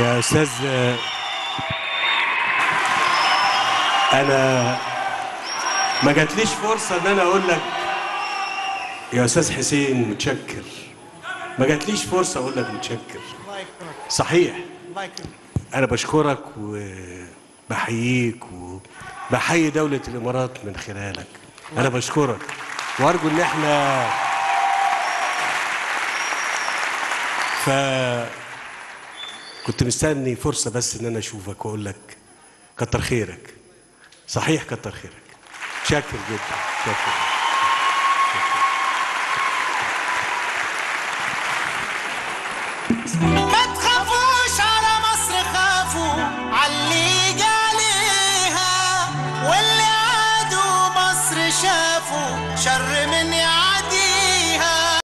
يا استاذ انا ما جاتليش فرصه ان انا اقول لك يا استاذ حسين متشكر ما جاتليش فرصه اقول لك متشكر الله يكرمك صحيح الله يكرمك انا بشكرك وبحييك وبحيي دولة الامارات من خلالك انا بشكرك وارجو ان احنا ف كنت مستني فرصة بس ان انا اشوفك واقول لك كتر خيرك صحيح كتر خيرك شاكر جدا شاكر ما تخافوش على مصر خافوا علي جاليها واللي عادوا مصر شافوا شر من يعادوا